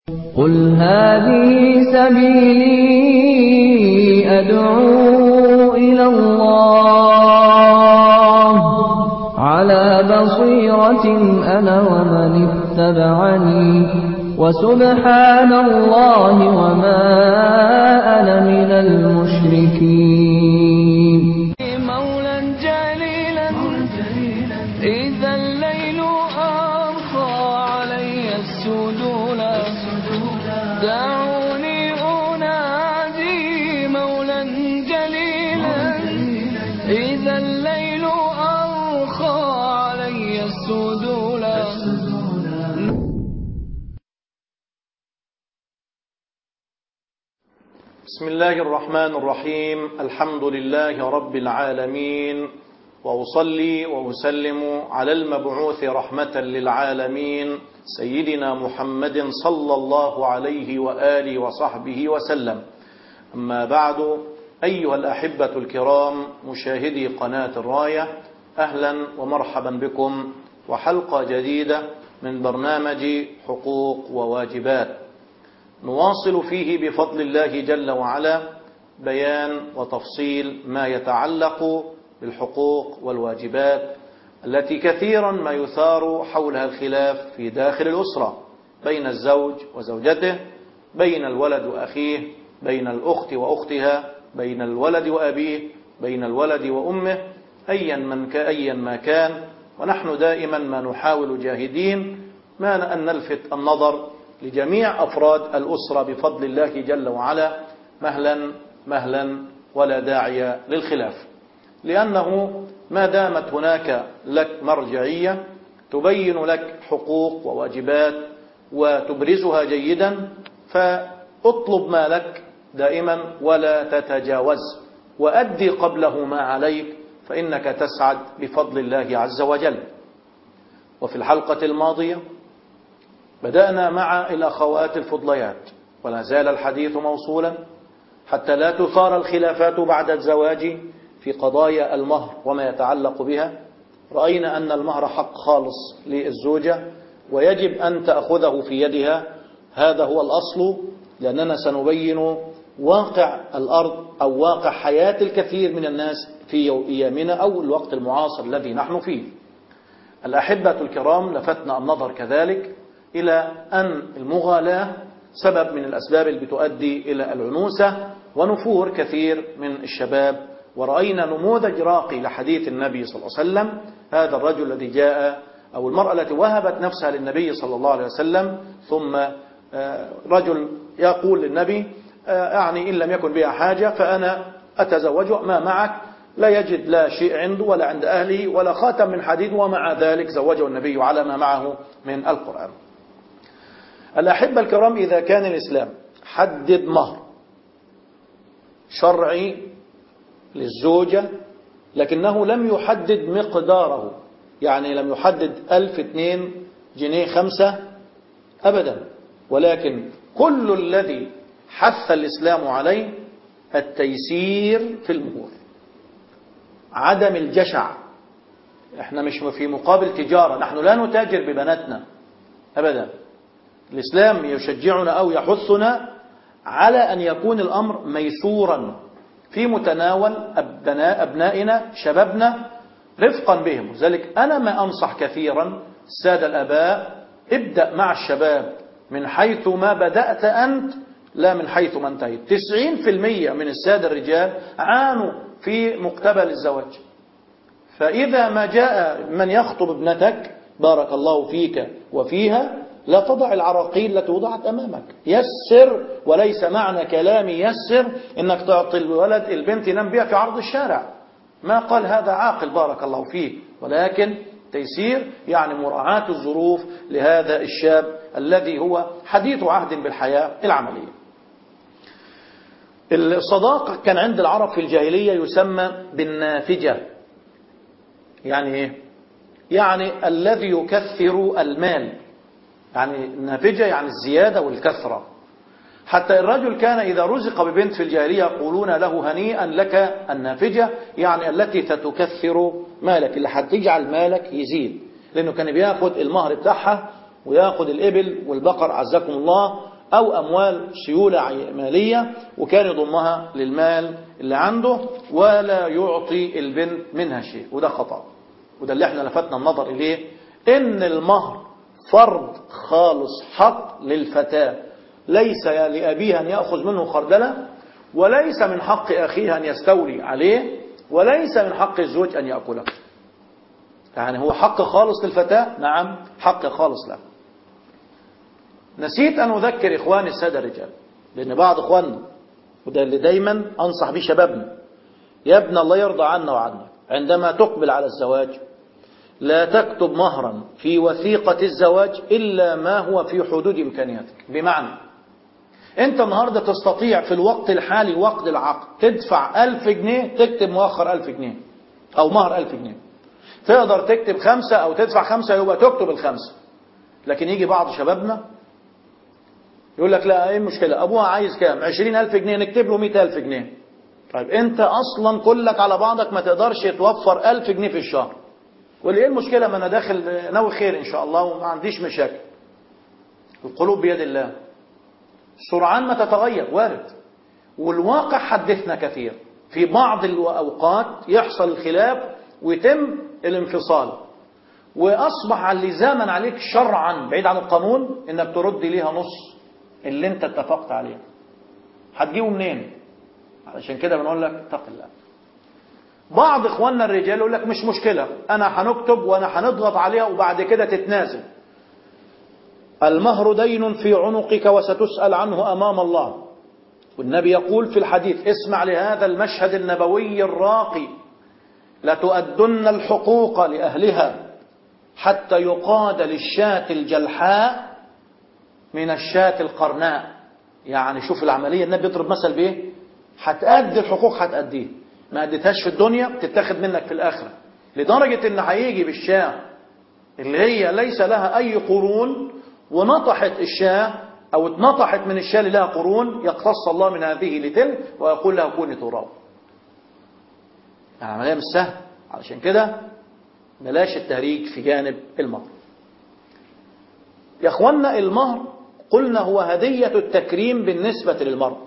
قل هذه سبيلي أدعو إلى الله على بصيرة أنا ومن اتبعني وسبحان الله وما أنا من المشركين مولا جليلا إذا الليل أرخى علي السجود دعوني أنادي مولا جليلا إذا الليل أرخى علي السجود بسم الله الرحمن الرحيم الحمد لله رب العالمين وأصلي وأسلم على المبعوث رحمة للعالمين سيدنا محمد صلى الله عليه وآله وصحبه وسلم أما بعد أيها الأحبة الكرام مشاهدي قناة الراية أهلا ومرحبا بكم وحلقة جديدة من برنامج حقوق وواجبات نواصل فيه بفضل الله جل وعلا بيان وتفصيل ما يتعلق بالحقوق والواجبات التي كثيرا ما يثار حولها الخلاف في داخل الأسرة بين الزوج وزوجته بين الولد وأخيه بين الأخت وأختها بين الولد وأبيه بين الولد وأمه أيا, من ك... أيا ما كان ونحن دائما ما نحاول جاهدين ما أن نلفت النظر لجميع أفراد الأسرة بفضل الله جل وعلا مهلا مهلا ولا داعي للخلاف لأنه ما دامت هناك لك مرجعية تبين لك حقوق وواجبات وتبرزها جيدا فاطلب ما لك دائما ولا تتجاوز وأدي قبله ما عليك فإنك تسعد بفضل الله عز وجل وفي الحلقة الماضية بدأنا مع الأخوات الفضليات ولا زال الحديث موصولا حتى لا تثار الخلافات بعد الزواج في قضايا المهر وما يتعلق بها رأينا أن المهر حق خالص للزوجة ويجب أن تأخذه في يدها هذا هو الأصل لأننا سنبين واقع الأرض أو واقع حياة الكثير من الناس في أيامنا أو الوقت المعاصر الذي نحن فيه الأحبة الكرام لفتنا النظر كذلك إلى أن المغالاة سبب من الأسباب اللي بتؤدي إلى العنوسة ونفور كثير من الشباب ورأينا نموذج راقي لحديث النبي صلى الله عليه وسلم هذا الرجل الذي جاء أو المرأة التي وهبت نفسها للنبي صلى الله عليه وسلم ثم رجل يقول للنبي يعني إن لم يكن بها حاجة فأنا أتزوج ما معك لا يجد لا شيء عنده ولا عند أهله ولا خاتم من حديد ومع ذلك زوجه النبي على ما معه من القرآن الأحبة الكرام إذا كان الإسلام حدد مهر شرعي للزوجة لكنه لم يحدد مقداره يعني لم يحدد ألف اثنين جنيه خمسة أبدا ولكن كل الذي حث الإسلام عليه التيسير في المهور عدم الجشع احنا مش في مقابل تجارة نحن لا نتاجر ببناتنا أبدا الإسلام يشجعنا أو يحثنا على أن يكون الأمر ميسورا في متناول أبناء أبنائنا شبابنا رفقا بهم لذلك أنا ما أنصح كثيرا السادة الأباء ابدأ مع الشباب من حيث ما بدأت أنت لا من حيث ما انتهيت تسعين في المية من السادة الرجال عانوا في مقتبل الزواج فإذا ما جاء من يخطب ابنتك بارك الله فيك وفيها لا تضع العراقيل التي وضعت أمامك يسر وليس معنى كلامي يسر إنك تعطي الولد البنت ينام بها في عرض الشارع ما قال هذا عاقل بارك الله فيه ولكن تيسير يعني مراعاة الظروف لهذا الشاب الذي هو حديث عهد بالحياة العملية الصداقة كان عند العرب في الجاهلية يسمى بالنافجة يعني ايه يعني الذي يكثر المال يعني النافجة يعني الزيادة والكثرة حتى الرجل كان إذا رزق ببنت في الجاهلية يقولون له هنيئا لك النافجة يعني التي تتكثر مالك اللي هتجعل مالك يزيد لأنه كان بياخد المهر بتاعها وياخد الإبل والبقر عزكم الله أو أموال سيولة مالية وكان يضمها للمال اللي عنده ولا يعطي البنت منها شيء وده خطأ وده اللي احنا لفتنا النظر إليه إن المهر فرض خالص حق للفتاة ليس لأبيها أن يأخذ منه خردلة وليس من حق أخيها أن يستولي عليه وليس من حق الزوج أن يأكله يعني هو حق خالص للفتاة نعم حق خالص له نسيت أن أذكر إخواني السادة الرجال لأن بعض إخواننا وده اللي دايما أنصح به شبابنا يا ابن الله يرضى عنا وعنك عندما تقبل على الزواج لا تكتب مهرا في وثيقة الزواج إلا ما هو في حدود إمكانياتك بمعنى أنت النهاردة تستطيع في الوقت الحالي وقت العقد تدفع ألف جنيه تكتب مؤخر ألف جنيه أو مهر ألف جنيه تقدر تكتب خمسة أو تدفع خمسة يبقى تكتب الخمسة لكن يجي بعض شبابنا يقول لك لا ايه المشكلة ابوها عايز كام عشرين الف جنيه نكتب له مئة الف جنيه طيب انت اصلا كلك على بعضك ما تقدرش توفر الف جنيه في الشهر واللي ايه المشكلة ما انا داخل ناوي خير ان شاء الله وما عنديش مشاكل القلوب بيد الله سرعان ما تتغير وارد والواقع حدثنا كثير في بعض الأوقات يحصل الخلاف ويتم الانفصال وأصبح اللزاما عليك شرعا بعيد عن القانون إنك ترد ليها نص اللي انت اتفقت عليه هتجيبه منين علشان كده بنقول لك اتق الله بعض اخواننا الرجال يقول لك مش مشكلة انا هنكتب وانا هنضغط عليها وبعد كده تتنازل المهر دين في عنقك وستسأل عنه امام الله والنبي يقول في الحديث اسمع لهذا المشهد النبوي الراقي لتؤدن الحقوق لأهلها حتى يقاد للشاة الجلحاء من الشاة القرناء يعني شوف العملية النبي يضرب مثل بإيه هتأدي الحقوق هتأديه ما أديتهاش في الدنيا بتتاخد منك في الآخرة لدرجة إن هيجي بالشاة اللي هي ليس لها أي قرون ونطحت الشاة أو اتنطحت من الشاة اللي لها قرون يقتص الله من هذه لتلك ويقول لها كوني تراب يعني عملية مش سهل علشان كده بلاش التهريج في جانب المهر يا اخوانا المهر قلنا هو هدية التكريم بالنسبة للمرء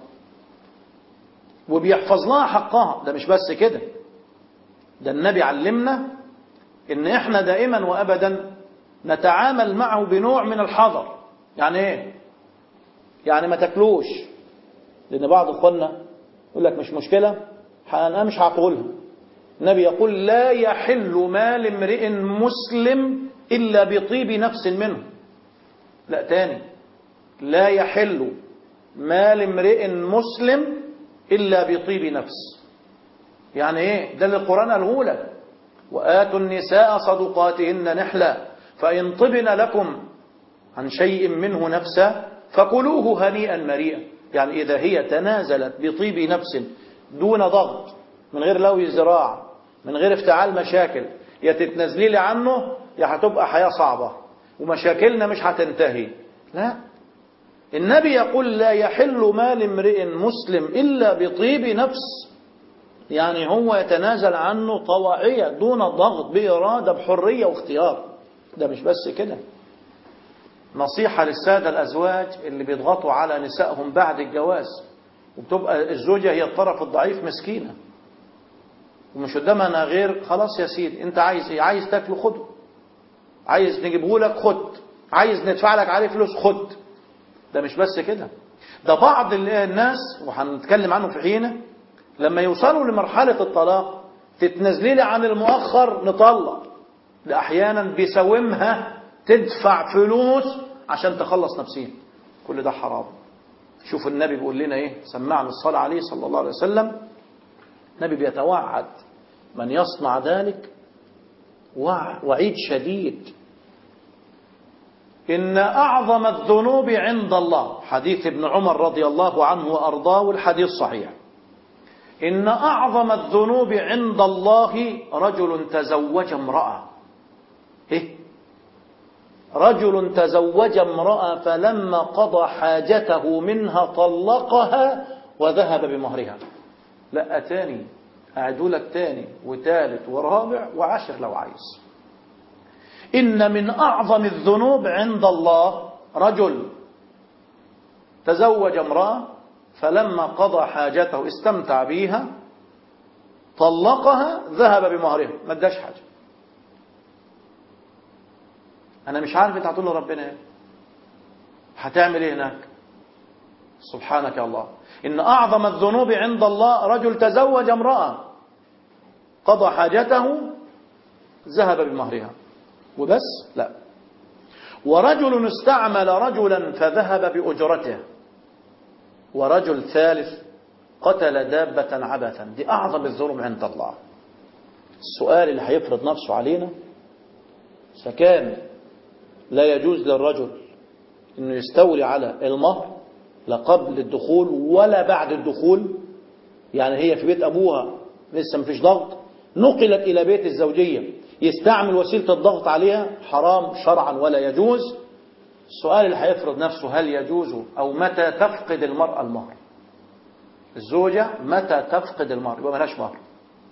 وبيحفظ لها حقها ده مش بس كده ده النبي علمنا ان احنا دائما وابدا نتعامل معه بنوع من الحذر يعني ايه يعني ما تاكلوش لان بعض اخواننا يقول لك مش مشكلة انا مش هعطولها النبي يقول لا يحل مال امرئ مسلم الا بطيب نفس منه لا تاني لا يحل مال امرئ مسلم إلا بطيب نفس يعني ايه ده اللي القرآن قاله لك وآتوا النساء صدقاتهن نحلا فإن طبن لكم عن شيء منه نفسا فكلوه هنيئا مريئا يعني إذا هي تنازلت بطيب نفس دون ضغط من غير لوي الزراع من غير افتعال مشاكل يا تتنازلي لي عنه يا هتبقى حياة صعبة ومشاكلنا مش هتنتهي لا النبي يقول لا يحل مال امرئ مسلم إلا بطيب نفس يعني هو يتنازل عنه طواعية دون ضغط بإرادة بحرية واختيار ده مش بس كده نصيحة للسادة الأزواج اللي بيضغطوا على نسائهم بعد الجواز وبتبقى الزوجة هي الطرف الضعيف مسكينة ومش قدامنا غير خلاص يا سيدي انت عايز ايه عايز تاكله خده عايز نجيبه لك خد عايز ندفع لك عليه فلوس خد ده مش بس كده ده بعض الناس وهنتكلم عنه في حينه لما يوصلوا لمرحلة الطلاق تتنزلي لي عن المؤخر نطلق ده احيانا بيساومها تدفع فلوس عشان تخلص نفسيا كل ده حرام شوف النبي بيقول لنا ايه سمعنا الصلاة عليه صلى الله عليه وسلم النبي بيتوعد من يصنع ذلك وعيد شديد إن أعظم الذنوب عند الله حديث ابن عمر رضي الله عنه وأرضاه والحديث صحيح إن أعظم الذنوب عند الله رجل تزوج امرأة إيه؟ رجل تزوج امرأة فلما قضى حاجته منها طلقها وذهب بمهرها لا أتاني أعدوا لك تاني وتالت ورابع وعشر لو عايز إن من أعظم الذنوب عند الله رجل تزوج امرأة فلما قضى حاجته استمتع بيها طلقها ذهب بمهرها ما اداش حاجة أنا مش عارف أنت هتقول له ربنا إيه هتعمل إيه هناك سبحانك يا الله إن أعظم الذنوب عند الله رجل تزوج امرأة قضى حاجته ذهب بمهرها وبس لا ورجل استعمل رجلا فذهب بأجرته ورجل ثالث قتل دابة عبثا دي أعظم الذنوب عند الله السؤال اللي هيفرض نفسه علينا فكان لا يجوز للرجل انه يستولي على المهر لا قبل الدخول ولا بعد الدخول يعني هي في بيت ابوها لسه مفيش ضغط نقلت الى بيت الزوجيه يستعمل وسيله الضغط عليها حرام شرعا ولا يجوز السؤال اللي هيفرض نفسه هل يجوز او متى تفقد المراه المهر الزوجه متى تفقد المهر يبقى ملهاش مهر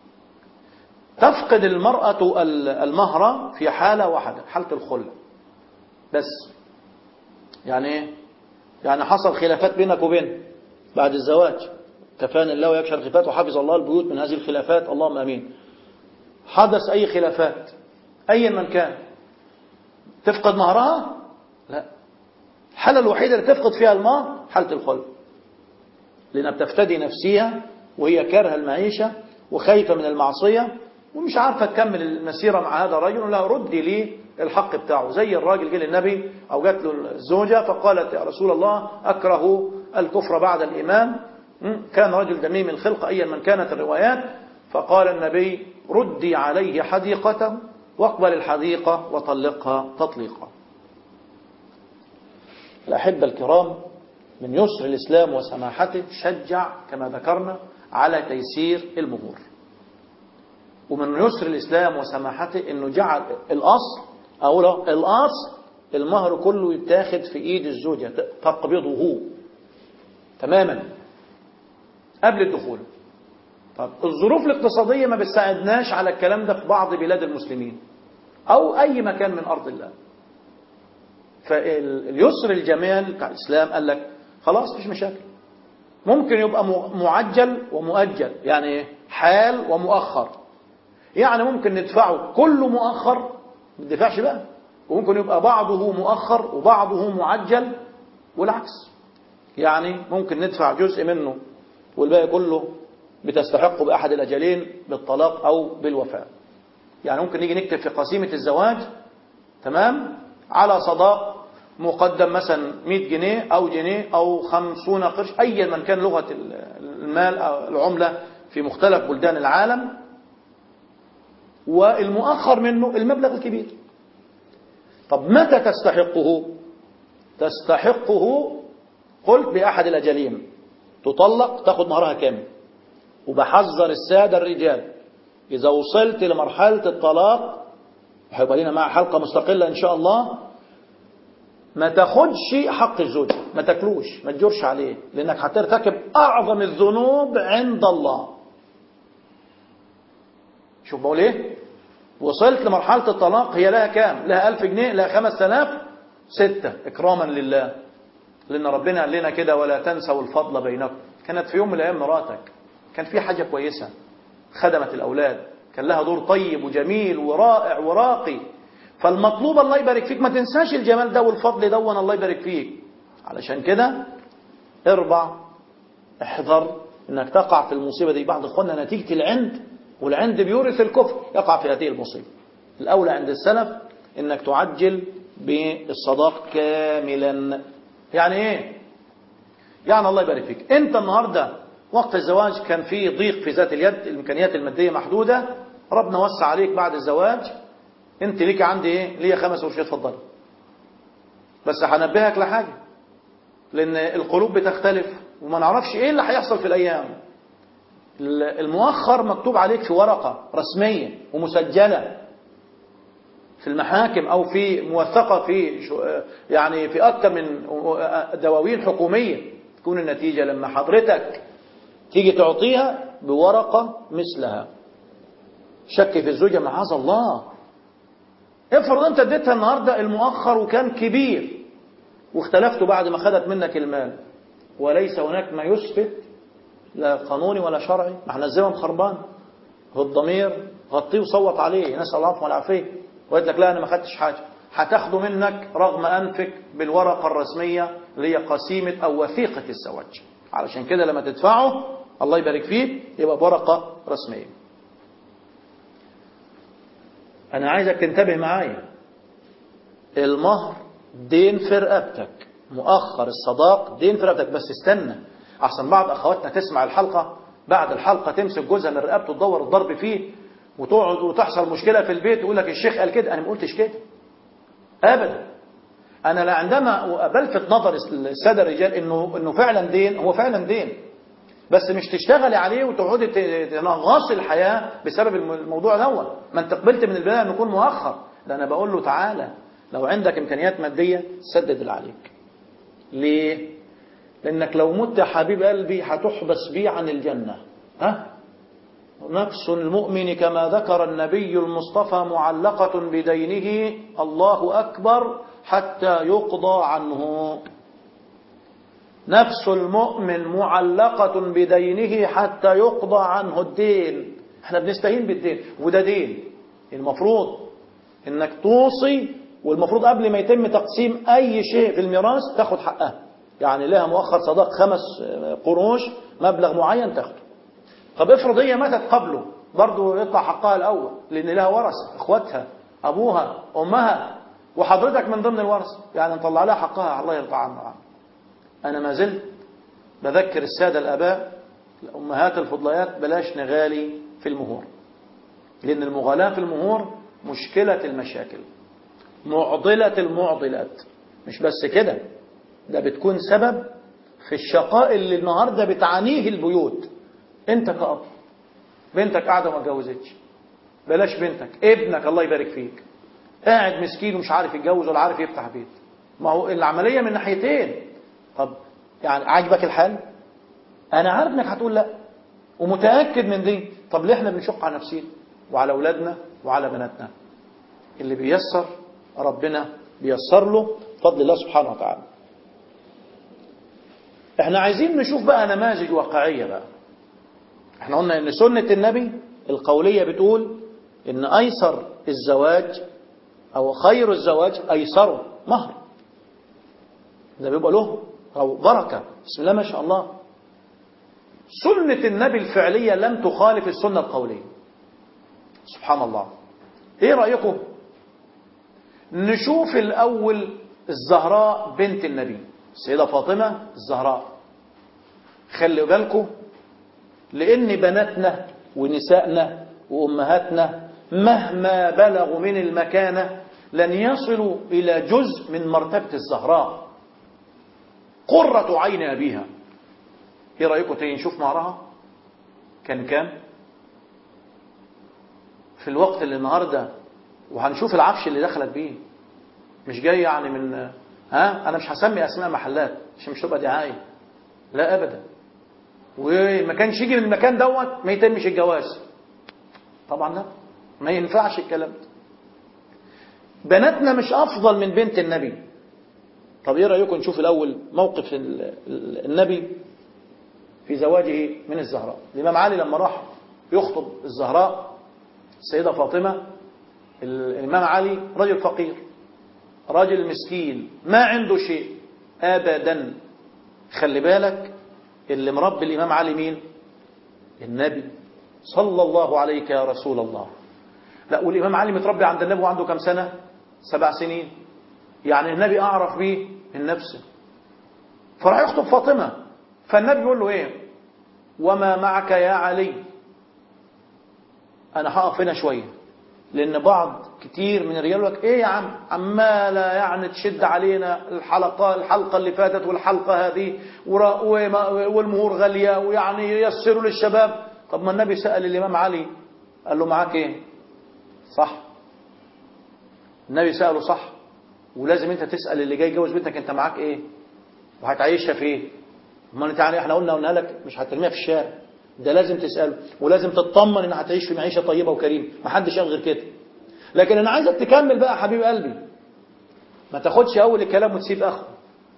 تفقد المرأة المهر في حالة واحدة حالة الخلع بس يعني ايه يعني حصل خلافات بينك وبين بعد الزواج كفان الله ويكشف الخلافات وحفظ الله البيوت من هذه الخلافات اللهم امين حدث اي خلافات ايا من كان تفقد مهرها لا الحالة الوحيدة اللي تفقد فيها المهر حالة الخلع لأنها بتفتدي نفسها وهي كارهة المعيشة وخايفة من المعصية ومش عارفة تكمل المسيرة مع هذا الرجل لا ردي لي الحق بتاعه زي الراجل جه للنبي أو جات له الزوجة فقالت يا رسول الله أكره الكفر بعد الإيمان كان رجل دميم الخلق أيا من كانت الروايات فقال النبي ردي عليه حديقته واقبل الحديقة وطلقها تطليقا الأحبة الكرام من يسر الإسلام وسماحته شجع كما ذكرنا على تيسير المهور ومن يسر الإسلام وسماحته أنه جعل الأصل أو الأصل المهر كله يتاخد في إيد الزوجة تقبضه هو تماما قبل الدخول طب الظروف الاقتصادية ما بتساعدناش على الكلام ده في بعض بلاد المسلمين أو أي مكان من أرض الله فاليسر الجمال بتاع الإسلام قال لك خلاص مفيش مشاكل ممكن يبقى معجل ومؤجل يعني حال ومؤخر يعني ممكن ندفعه كله مؤخر ما ندفعش بقى وممكن يبقى بعضه مؤخر وبعضه معجل والعكس يعني ممكن ندفع جزء منه والباقي كله بتستحقه بأحد الأجلين بالطلاق أو بالوفاة يعني ممكن نيجي نكتب في قسيمة الزواج تمام على صداق مقدم مثلا 100 جنيه أو جنيه أو 50 قرش أيا من كان لغة المال أو العملة في مختلف بلدان العالم والمؤخر منه المبلغ الكبير طب متى تستحقه تستحقه قلت بأحد الأجلين تطلق تاخد مهرها كامل وبحذر السادة الرجال إذا وصلت لمرحلة الطلاق هيبقى لنا مع حلقة مستقلة إن شاء الله ما تاخدش حق الزوج ما تاكلوش ما تجرش عليه لأنك هترتكب أعظم الذنوب عند الله شوف بقول ايه وصلت لمرحلة الطلاق هي لها كام لها ألف جنيه لها خمس آلاف ستة إكراما لله لأن ربنا قال لنا كده ولا تنسوا الفضل بينكم كانت في يوم من الأيام مراتك كان في حاجة كويسة خدمت الأولاد كان لها دور طيب وجميل ورائع وراقي فالمطلوب الله يبارك فيك ما تنساش الجمال ده والفضل ده وانا الله يبارك فيك علشان كده اربع احذر انك تقع في المصيبة دي بعض اخواننا نتيجة العند والعند بيورث الكفر يقع في هذه المصيبة الأولى عند السلف انك تعجل بالصداق كاملا يعني ايه يعني الله يبارك فيك انت النهاردة وقت الزواج كان في ضيق في ذات اليد الامكانيات المادية محدودة ربنا وسع عليك بعد الزواج انت ليك عندي ايه ليا خمس قرش اتفضل بس هنبهك لحاجة لان القلوب بتختلف وما نعرفش ايه اللي هيحصل في الايام المؤخر مكتوب عليك في ورقة رسمية ومسجلة في المحاكم او في موثقة في يعني في اكثر من دواوين حكومية تكون النتيجة لما حضرتك تيجي تعطيها بورقة مثلها شك في الزوجة معاذ الله افرض انت اديتها النهاردة المؤخر وكان كبير واختلفتوا بعد ما خدت منك المال وليس هناك ما يثبت لا قانوني ولا شرعي ما احنا الزمن خربان هو الضمير غطيه وصوت عليه نسأل الله العفو والعافية وقلت لك لا أنا ما خدتش حاجة هتاخده منك رغم أنفك بالورقة الرسمية اللي هي قسيمة أو وثيقة الزواج علشان كده لما تدفعه الله يبارك فيه يبقى بورقة رسمية أنا عايزك تنتبه معايا المهر دين في رقبتك مؤخر الصداق دين في رقبتك بس استنى أحسن بعض أخواتنا تسمع الحلقة بعد الحلقة تمسك جوزها من رقبته تدور الضرب فيه وتقعد وتحصل مشكلة في البيت ويقول لك الشيخ قال كده أنا ما قلتش كده أبدا أنا لا عندما بلفت نظر السادة الرجال إنه إنه فعلا دين هو فعلا دين بس مش تشتغلي عليه وتقعدي تنغصي الحياة بسبب الموضوع دوت ما انت قبلت من البداية انه يكون مؤخر ده انا بقول له تعالى لو عندك امكانيات مادية سدد اللي عليك ليه لانك لو مت يا حبيب قلبي هتحبس بيه عن الجنة ها نفس المؤمن كما ذكر النبي المصطفى معلقة بدينه الله أكبر حتى يقضى عنه نفس المؤمن معلقة بدينه حتى يقضى عنه الدين احنا بنستهين بالدين وده دين المفروض انك توصي والمفروض قبل ما يتم تقسيم اي شيء في الميراث تاخد حقها يعني لها مؤخر صداق خمس قروش مبلغ معين تاخده طب افرض هي ماتت قبله برضه يطلع حقها الاول لان لها ورث اخواتها ابوها امها وحضرتك من ضمن الورث يعني نطلع لها حقها الله يرضى عنها أنا ما زلت بذكر السادة الآباء الأمهات الفضليات بلاش نغالي في المهور لأن المغالاة في المهور مشكلة المشاكل معضلة المعضلات مش بس كده ده بتكون سبب في الشقاء اللي النهاردة بتعانيه البيوت انت كأب بنتك قاعدة وما اتجوزتش بلاش بنتك ابنك الله يبارك فيك قاعد مسكين ومش عارف يتجوز ولا عارف يفتح بيت ما هو العملية من ناحيتين طب يعني عاجبك الحال انا عارف انك هتقول لا ومتاكد من دي طب ليه احنا بنشق على نفسينا وعلى اولادنا وعلى بناتنا اللي بيسر ربنا بيسر له بفضل الله سبحانه وتعالى احنا عايزين نشوف بقى نماذج واقعيه بقى احنا قلنا ان سنه النبي القوليه بتقول ان ايسر الزواج او خير الزواج ايسره مهر ده بيبقى له أو بركة بسم الله ما شاء الله سنة النبي الفعلية لم تخالف السنة القولية سبحان الله ايه رأيكم نشوف الأول الزهراء بنت النبي السيدة فاطمة الزهراء خلي بالكم لأن بناتنا ونسائنا وأمهاتنا مهما بلغوا من المكانة لن يصلوا إلى جزء من مرتبة الزهراء قرة عين أبيها ايه رأيكم تيجي نشوف مهرها كان كام في الوقت اللي النهاردة وهنشوف العفش اللي دخلت بيه مش جاي يعني من ها انا مش هسمي اسماء محلات عشان مش تبقى دعايه لا ابدا وما كانش يجي من المكان دوت ما يتمش الجواز طبعا لا ما ينفعش الكلام ده بناتنا مش افضل من بنت النبي طب ايه رايكم نشوف الاول موقف النبي في زواجه من الزهراء الامام علي لما راح يخطب الزهراء السيده فاطمه الامام علي رجل فقير رجل مسكين ما عنده شيء ابدا خلي بالك اللي مربي الامام علي مين النبي صلى الله عليك يا رسول الله لا والامام علي متربي عند النبي وعنده كم سنه سبع سنين يعني النبي اعرف بيه من نفسه فراح يخطب فاطمه فالنبي يقول له ايه وما معك يا علي انا هقف هنا شويه لان بعض كتير من الرجال يقول لك ايه يا عم عماله يعني تشد علينا الحلقه الحلقه اللي فاتت والحلقه هذه والمهور غاليه ويعني ييسروا للشباب طب ما النبي سال الامام علي قال له معاك ايه صح النبي ساله صح ولازم انت تسال اللي جاي يجوز بنتك انت معاك ايه وهتعيشها في ايه ما انت يعني احنا قلنا قلنا لك مش هترميها في الشارع ده لازم تساله ولازم تطمن ان هتعيش في معيشه طيبه وكريمه ما حدش قال غير كده لكن انا عايزك تكمل بقى حبيب قلبي ما تاخدش اول الكلام وتسيب اخره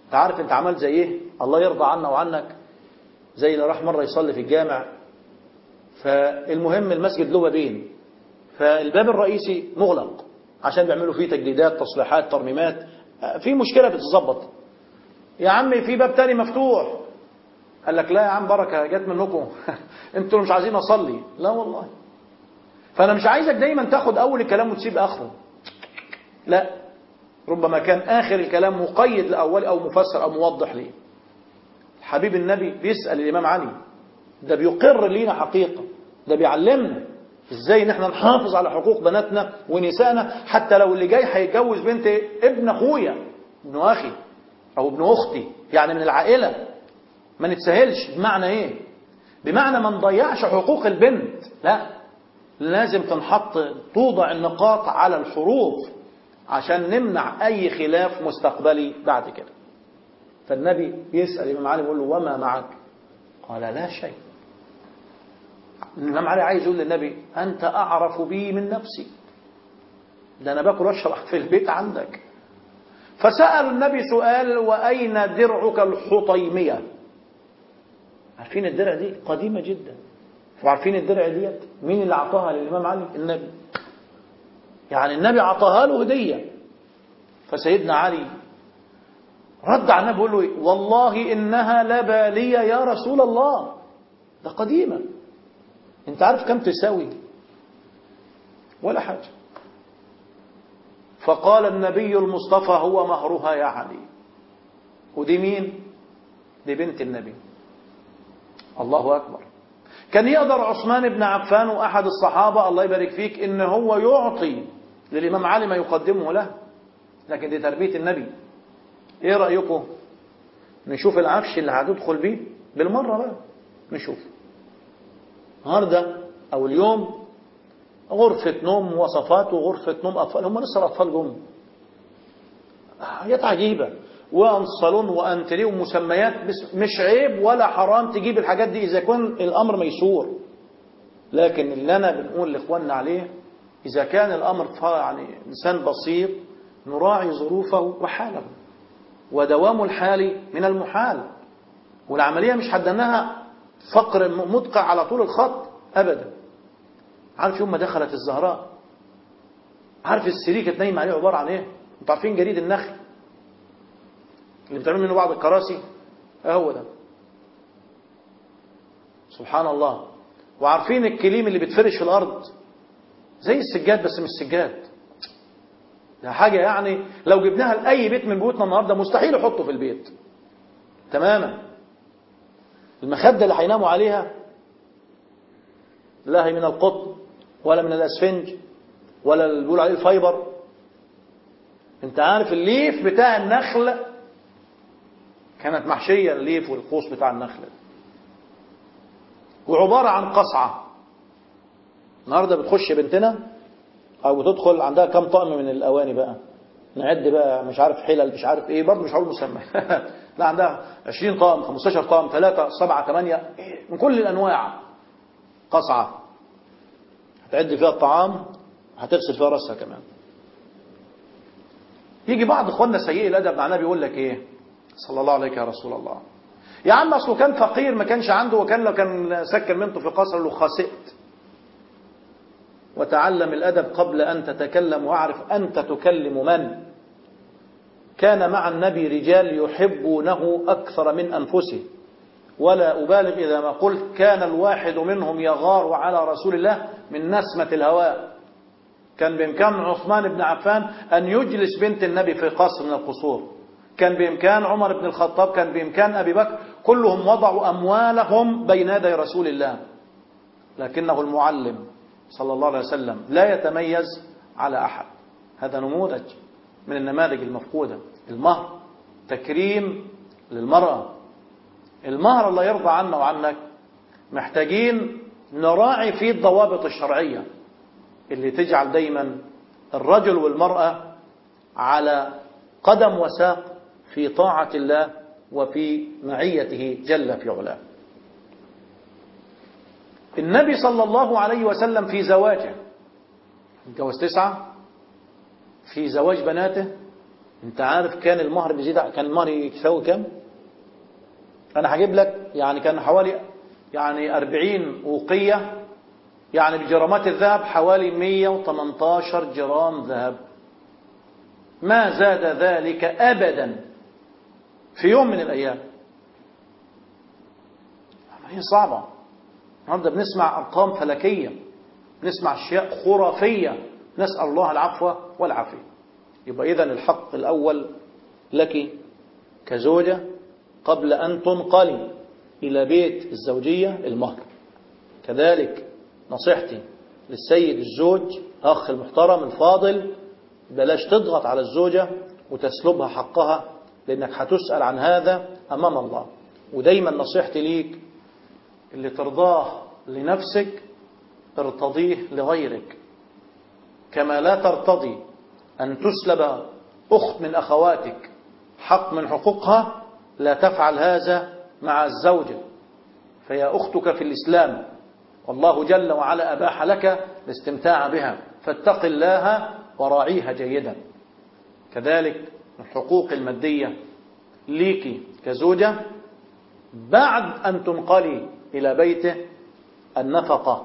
انت عارف انت عملت زي ايه الله يرضى عنا وعنك زي اللي راح مرة يصلي في الجامع فالمهم المسجد له بابين فالباب الرئيسي مغلق عشان بيعملوا فيه تجديدات تصليحات ترميمات في مشكلة بتتظبط يا عمي في باب تاني مفتوح قال لك لا يا عم بركة جت منكم انتوا مش عايزين اصلي لا والله فانا مش عايزك دايما تاخد اول الكلام وتسيب اخره لا ربما كان اخر الكلام مقيد لاول او مفسر او موضح ليه حبيب النبي بيسأل الامام علي ده بيقر لينا حقيقة ده بيعلمنا ازاي ان احنا نحافظ على حقوق بناتنا ونسائنا حتى لو اللي جاي هيتجوز بنت ابن اخويا ابن اخي او ابن اختي يعني من العائلة ما نتسهلش بمعنى ايه بمعنى ما نضيعش حقوق البنت لا لازم تنحط توضع النقاط على الحروف عشان نمنع اي خلاف مستقبلي بعد كده فالنبي بيسأل الامام علي بيقول له وما معك قال لا شيء الإمام علي عايز يقول للنبي أنت أعرف بي من نفسي ده أنا باكل واشرب في البيت عندك فسأل النبي سؤال وأين درعك الحطيمية عارفين الدرع دي قديمة جدا وعارفين الدرع ديت مين اللي أعطاها للإمام علي النبي يعني النبي أعطاها له هدية فسيدنا علي رد على النبي بيقول له والله إنها لبالية يا رسول الله ده قديمة انت عارف كم تساوي ولا حاجة فقال النبي المصطفى هو مهرها يا علي ودي مين دي بنت النبي الله أكبر كان يقدر عثمان بن عفان وأحد الصحابة الله يبارك فيك إن هو يعطي للإمام علي ما يقدمه له لكن دي تربية النبي إيه رأيكم نشوف العفش اللي هتدخل بيه بالمرة بقى نشوف النهارده او اليوم غرفة نوم مواصفات وغرفة نوم أطفال هم لسه الأطفال جم حاجات عجيبة وأن صالون وأنتريه ومسميات بس مش عيب ولا حرام تجيب الحاجات دي إذا كان الأمر ميسور لكن اللي أنا بنقول لإخواننا عليه إذا كان الأمر يعني إنسان بسيط نراعي ظروفه وحاله ودوام الحال من المحال والعملية مش حدناها فقر مدقع على طول الخط أبدا عارف يوم ما دخلت الزهراء عارف السرير كانت نايمه عليه عبارة عن ايه انتوا عارفين جريد النخل اللي بتعمل منه بعض الكراسي هو ده سبحان الله وعارفين الكليم اللي بتفرش في الأرض زي السجاد بس مش سجاد ده حاجة يعني لو جبناها لأي بيت من بيوتنا النهاردة مستحيل يحطه في البيت تماما المخدة اللي هيناموا عليها لا هي من القطن ولا من الأسفنج ولا اللي بيقول عليه الفايبر انت عارف الليف بتاع النخل كانت محشية الليف والقوس بتاع النخل وعبارة عن قصعة النهاردة بتخش بنتنا او بتدخل عندها كم طقم من الاواني بقى نعد بقى مش عارف حلل مش عارف ايه برضه مش هقول مسمى لا عندها 20 طقم 15 طقم 3 7 8 من كل الانواع قصعة هتعد فيها الطعام هتغسل فيها راسها كمان يجي بعض اخواننا سيئي الادب مع النبي يقول لك ايه صلى الله عليك يا رسول الله يا عم اصله كان فقير ما كانش عنده وكان لو كان سكن منته في قصر له خسئت وتعلم الأدب قبل أن تتكلم واعرف أنت تكلم من كان مع النبي رجال يحبونه أكثر من أنفسه ولا أبالغ إذا ما قلت كان الواحد منهم يغار على رسول الله من نسمة الهواء كان بإمكان عثمان بن عفان أن يجلس بنت النبي في قصر من القصور كان بإمكان عمر بن الخطاب كان بإمكان أبي بكر كلهم وضعوا أموالهم بين يدي رسول الله لكنه المعلم صلى الله عليه وسلم لا يتميز على أحد هذا نموذج من النماذج المفقودة المهر تكريم للمرأة المهر الله يرضى عنا وعنك محتاجين نراعي فيه الضوابط الشرعية اللي تجعل دايما الرجل والمرأة على قدم وساق في طاعة الله وفي معيته جل في علاه النبي صلى الله عليه وسلم في زواجه اتجوز تسعة في زواج بناته انت عارف كان المهر بيزيد كان المهر يساوي كام انا هجيب لك يعني كان حوالي يعني 40 وقية يعني بجرامات الذهب حوالي 118 جرام ذهب ما زاد ذلك أبدا في يوم من الأيام هي صعبة النهارده بنسمع أرقام فلكية بنسمع أشياء خرافية نسأل الله العفو والعافية يبقى إذا الحق الأول لك كزوجة قبل أن تنقلي إلى بيت الزوجية المهر كذلك نصيحتي للسيد الزوج أخ المحترم الفاضل بلاش تضغط على الزوجة وتسلبها حقها لأنك هتسأل عن هذا أمام الله ودايما نصيحتي ليك اللي ترضاه لنفسك ارتضيه لغيرك كما لا ترتضي أن تسلب أخت من أخواتك حق من حقوقها لا تفعل هذا مع الزوجة فهي أختك في الإسلام والله جل وعلا أباح لك الاستمتاع بها فاتق الله وراعيها جيدا كذلك الحقوق المادية ليك كزوجة بعد أن تنقلي إلى بيته النفقة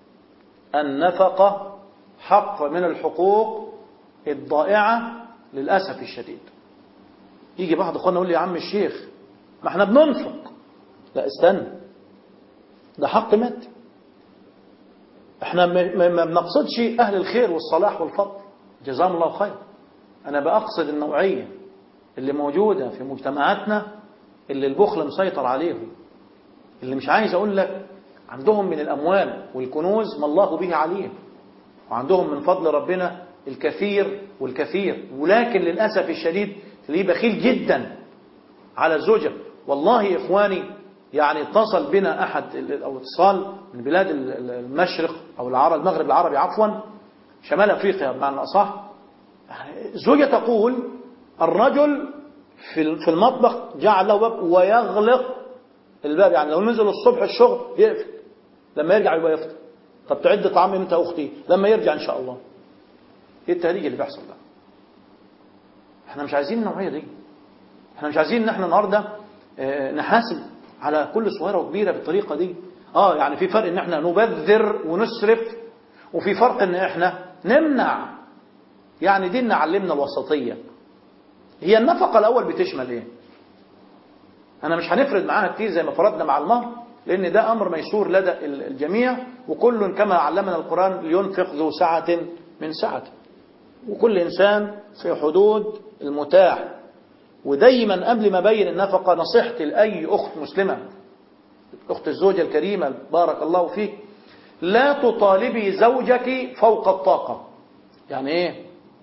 النفقة حق من الحقوق الضائعة للأسف الشديد يجي بعض اخوانا يقول لي يا عم الشيخ ما احنا بننفق لا استنى ده حق مادي احنا ما بنقصدش اهل الخير والصلاح والفضل جزاهم الله خير انا بقصد النوعية اللي موجودة في مجتمعاتنا اللي البخل مسيطر عليهم اللي مش عايز اقول لك عندهم من الاموال والكنوز ما الله به عليهم وعندهم من فضل ربنا الكثير والكثير ولكن للأسف الشديد تلاقيه بخيل جدا على الزوجة والله يا إخواني يعني اتصل بنا أحد أو اتصال من بلاد المشرق أو العرب المغرب العربي عفوا شمال أفريقيا بمعنى الأصح زوجة تقول الرجل في المطبخ جعل له باب ويغلق الباب يعني لو نزل الصبح الشغل يقفل لما يرجع يبقى يفطر طب تعد طعام امتى اختي لما يرجع ان شاء الله ايه التهريج اللي بيحصل ده احنا مش عايزين النوعيه دي احنا مش عايزين ان احنا النهارده اه نحاسب على كل صغيره وكبيره بالطريقه دي اه يعني في فرق ان احنا نبذر ونسرف وفي فرق ان احنا نمنع يعني ديننا علمنا الوسطيه هي النفقه الاول بتشمل ايه انا مش هنفرد معاها كتير زي ما فرضنا مع المهر لأن ده أمر ميسور لدى الجميع وكل كما علمنا القرآن لينفق ذو سعة من سعته وكل إنسان في حدود المتاح ودايما قبل ما بين النفقة نصيحتي لأي أخت مسلمة أخت الزوجة الكريمة بارك الله فيك لا تطالبي زوجك فوق الطاقة يعني إيه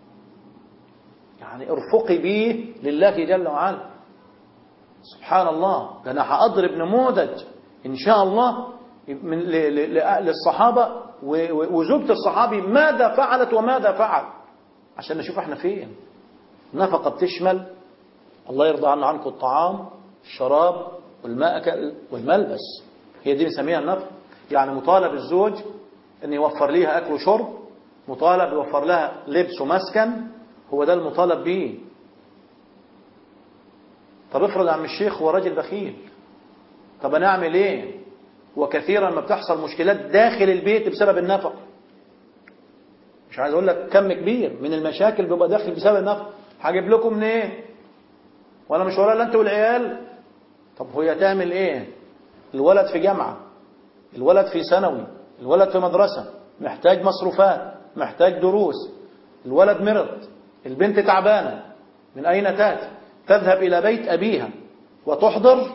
يعني ارفقي به لله جل وعلا سبحان الله ده أنا هأضرب نموذج إن شاء الله من للصحابة وزوجة الصحابي ماذا فعلت وماذا فعل عشان نشوف احنا فين نفقة بتشمل الله يرضى عنا عنكم الطعام الشراب والماء والملبس هي دي بنسميها النفقة يعني مطالب الزوج ان يوفر ليها اكل وشرب مطالب يوفر لها لبس ومسكن هو ده المطالب به طب افرض عم الشيخ هو راجل بخيل طب انا اعمل ايه وكثيرا ما بتحصل مشكلات داخل البيت بسبب النفق مش عايز اقول لك كم كبير من المشاكل بيبقى داخل بسبب النفق هجيب لكم منين إيه؟ وانا مش ورايا الا انت والعيال طب هي تعمل ايه الولد في جامعه الولد في ثانوي الولد في مدرسه محتاج مصروفات محتاج دروس الولد مرض البنت تعبانه من اين تاتي تذهب الى بيت ابيها وتحضر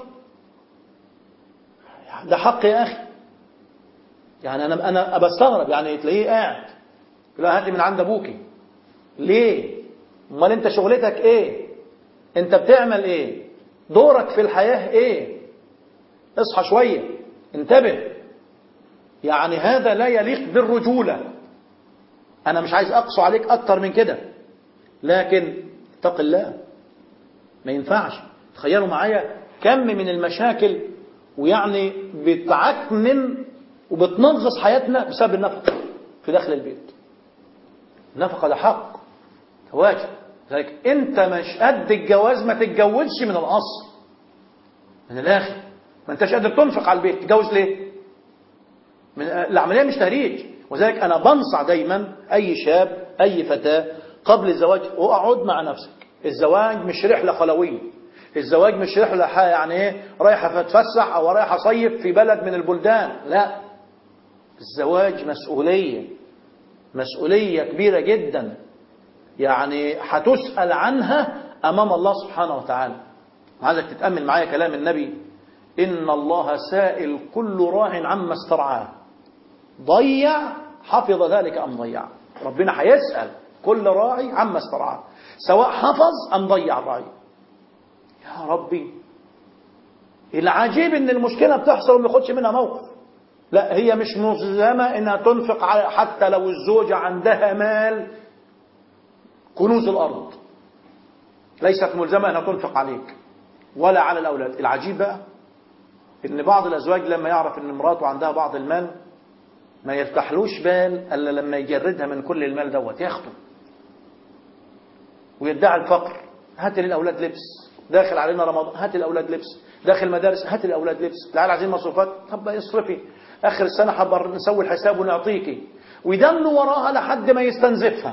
ده حق يا أخي يعني أنا أنا بستغرب يعني تلاقيه قاعد لا هاتي من عند أبوكي ليه؟ أمال أنت شغلتك إيه؟ أنت بتعمل إيه؟ دورك في الحياة إيه؟ اصحى شوية انتبه يعني هذا لا يليق بالرجولة أنا مش عايز أقصى عليك أكتر من كده لكن اتق الله ما ينفعش تخيلوا معايا كم من المشاكل ويعني بتعكنن وبتنغص حياتنا بسبب النفقة في داخل البيت النفقة ده حق واجب لذلك انت مش قد الجواز ما تتجوزش من الاصل من الاخر ما انتش قادر تنفق على البيت تتجوز ليه من العمليه مش تهريج وذلك انا بنصح دايما اي شاب اي فتاه قبل الزواج اقعد مع نفسك الزواج مش رحله خلويه الزواج مش رحله ح- يعني ايه رايحه تتفسح او رايحه صيف في بلد من البلدان لا الزواج مسؤوليه مسؤوليه كبيره جدا يعني هتسال عنها امام الله سبحانه وتعالى عايزك تتامل معايا كلام النبي ان الله سائل كل راع عما استرعاه ضيع حفظ ذلك ام ضيع ربنا هيسال كل راعي عما استرعاه سواء حفظ ام ضيع الراعي يا ربي العجيب ان المشكله بتحصل وما ياخدش منها موقف لا هي مش ملزمه انها تنفق على حتى لو الزوجه عندها مال كنوز الارض ليست ملزمه انها تنفق عليك ولا على الاولاد العجيب بقى ان بعض الازواج لما يعرف ان مراته عندها بعض المال ما يفتحلوش بال الا لما يجردها من كل المال دوت ياخده ويدعي الفقر هات للاولاد لبس داخل علينا رمضان هات الاولاد لبس داخل مدارس هات الاولاد لبس العيال عايزين مصروفات طب اصرفي اخر السنه حبر نسوي الحساب ونعطيكي ويدنوا وراها لحد ما يستنزفها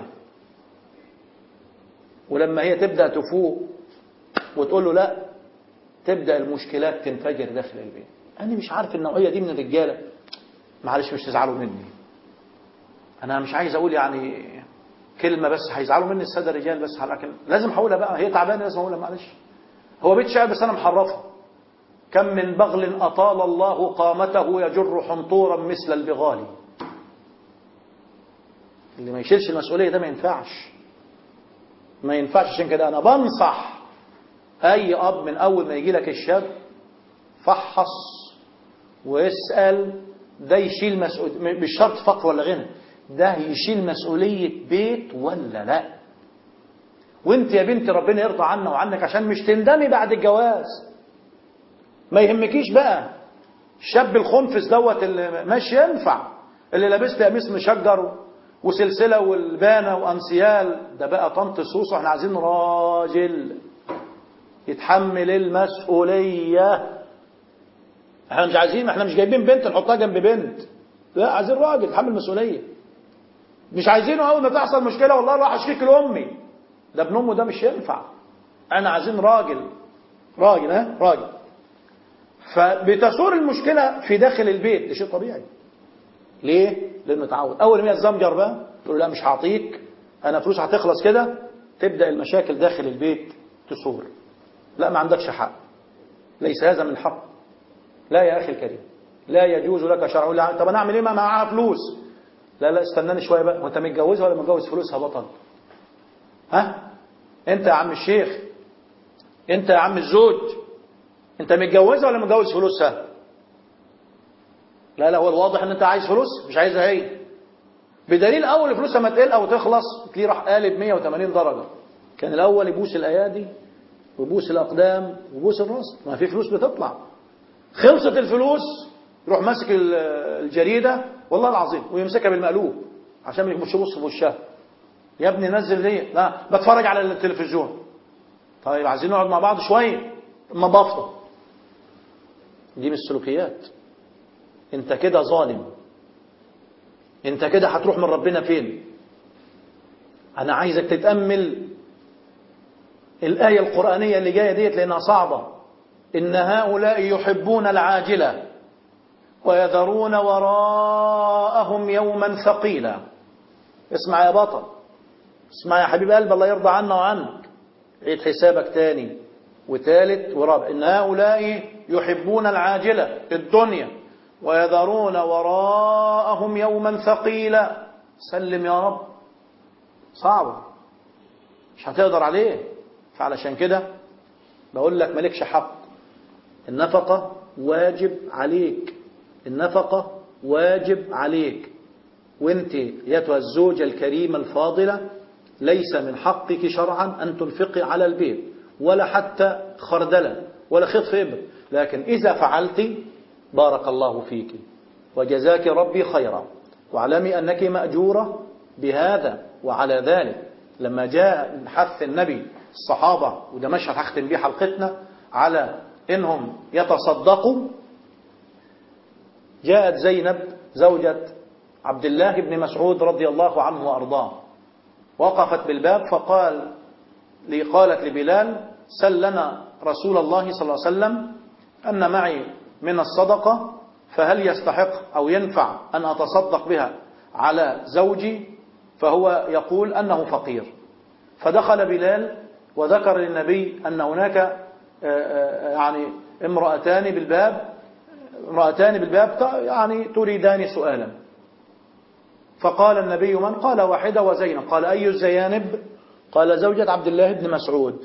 ولما هي تبدا تفوق وتقول له لا تبدا المشكلات تنفجر داخل البيت انا مش عارف النوعيه دي من الرجاله معلش مش تزعلوا مني انا مش عايز اقول يعني كلمه بس هيزعلوا مني الساده الرجال بس لكن لازم هقولها بقى هي تعبانه لازم اقولها معلش هو بيت شعر بس انا محرفه كم من بغل اطال الله قامته يجر حنطورا مثل البغال اللي ما يشيلش المسؤوليه ده ما ينفعش ما ينفعش عشان كده انا بنصح اي اب من اول ما يجي لك الشاب فحص واسال ده يشيل مسؤول مش شرط فقر ولا غنى ده يشيل مسؤوليه بيت ولا لا وانت يا بنت ربنا يرضى عنا وعنك عشان مش تندمي بعد الجواز ما يهمكيش بقى الشاب الخنفس دوت اللي مش ينفع اللي لابس لي قميص مشجر وسلسله والبانه وانسيال ده بقى طنط سوسو احنا عايزين راجل يتحمل المسؤوليه احنا مش عايزين احنا مش جايبين بنت نحطها جنب بنت لا عايزين راجل يتحمل مسؤوليه مش عايزينه اول ما تحصل مشكله والله راح اشتكي لامي ده ابن امه ده مش ينفع انا عايزين راجل راجل ها راجل فبتثور المشكله في داخل البيت ده شيء طبيعي ليه لانه اتعود اول ما يتزمجر بقى تقول له لا مش هعطيك انا فلوس هتخلص كده تبدا المشاكل داخل البيت تثور لا ما عندكش حق ليس هذا من حق لا يا اخي الكريم لا يجوز لك شرع لا طب انا اعمل ايه ما معاها فلوس لا لا استناني شويه بقى وانت متجوزها ولا متجوز فلوسها بطل ها انت يا عم الشيخ انت يا عم الزوج انت متجوزها ولا متجوز فلوسها لا لا هو الواضح ان انت عايز فلوس مش عايزها هي بدليل اول فلوسها ما تقل او تخلص تلاقيه راح قالب 180 درجه كان الاول يبوس الايادي ويبوس الاقدام ويبوس الراس ما في فلوس بتطلع خلصت الفلوس يروح ماسك الجريده والله العظيم ويمسكها بالمقلوب عشان مش يبص في وشها يا ابني نزل ليه لا بتفرج على التلفزيون طيب عايزين نقعد مع بعض شويه ما بفضل دي من السلوكيات انت كده ظالم انت كده هتروح من ربنا فين انا عايزك تتامل الايه القرانيه اللي جايه ديت لانها صعبه ان هؤلاء يحبون العاجله ويذرون وراءهم يوما ثقيلا اسمع يا بطل اسمع يا حبيب قلب الله يرضى عنا وعنك عيد حسابك تاني وثالث ورابع ان هؤلاء يحبون العاجله الدنيا ويذرون وراءهم يوما ثقيلا سلم يا رب صعبه مش هتقدر عليه فعلشان كده بقول لك مالكش حق النفقه واجب عليك النفقه واجب عليك وانت ايتها الزوجه الكريمه الفاضله ليس من حقك شرعا ان تنفقي على البيت ولا حتى خردلا ولا خطف ابر لكن اذا فعلت بارك الله فيك وجزاك ربي خيرا واعلمي انك ماجوره بهذا وعلى ذلك لما جاء حث النبي الصحابة وده مشهد هختم بيه حلقتنا على إنهم يتصدقوا جاءت زينب زوجة عبد الله بن مسعود رضي الله عنه وأرضاه وقفت بالباب فقال لي قالت لبلال سل لنا رسول الله صلى الله عليه وسلم أن معي من الصدقة فهل يستحق أو ينفع أن أتصدق بها على زوجي فهو يقول أنه فقير فدخل بلال وذكر للنبي أن هناك يعني امرأتان بالباب امرأتان بالباب يعني تريدان سؤالا فقال النبي من قال واحدة وزينب قال أي الزيانب قال زوجة عبد الله بن مسعود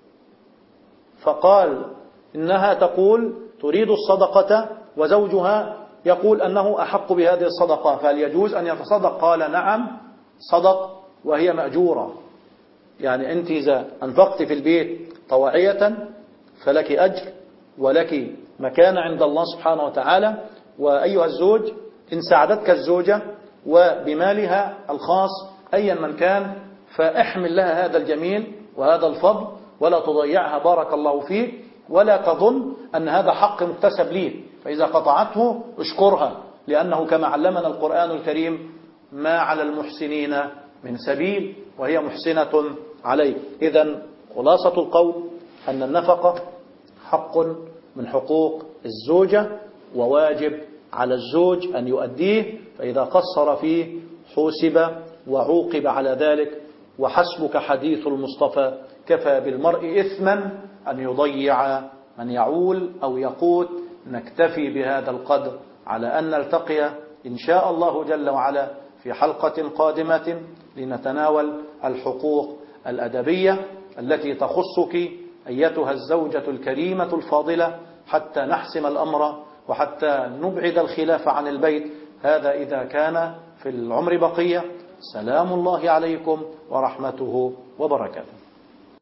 فقال إنها تقول تريد الصدقة وزوجها يقول أنه أحق بهذه الصدقة فهل يجوز أن يتصدق قال نعم صدق وهي مأجورة يعني أنت إذا أنفقت في البيت طواعية فلك أجر ولك مكان عند الله سبحانه وتعالى وأيها الزوج إن ساعدتك الزوجة وبمالها الخاص أيا من كان فاحمل لها هذا الجميل وهذا الفضل ولا تضيعها بارك الله فيك ولا تظن أن هذا حق مكتسب لي فإذا قطعته اشكرها لأنه كما علمنا القرآن الكريم ما على المحسنين من سبيل وهي محسنة عليه إذا خلاصة القول أن النفقة حق من حقوق الزوجة وواجب على الزوج أن يؤديه فإذا قصر فيه حوسب وعوقب على ذلك وحسبك حديث المصطفى كفى بالمرء إثما أن يضيع من يعول أو يقوت نكتفي بهذا القدر على أن نلتقي إن شاء الله جل وعلا في حلقة قادمة لنتناول الحقوق الأدبية التي تخصك أيتها الزوجة الكريمة الفاضلة حتى نحسم الأمر وحتى نبعد الخلاف عن البيت هذا إذا كان في العمر بقية سلام الله عليكم ورحمته وبركاته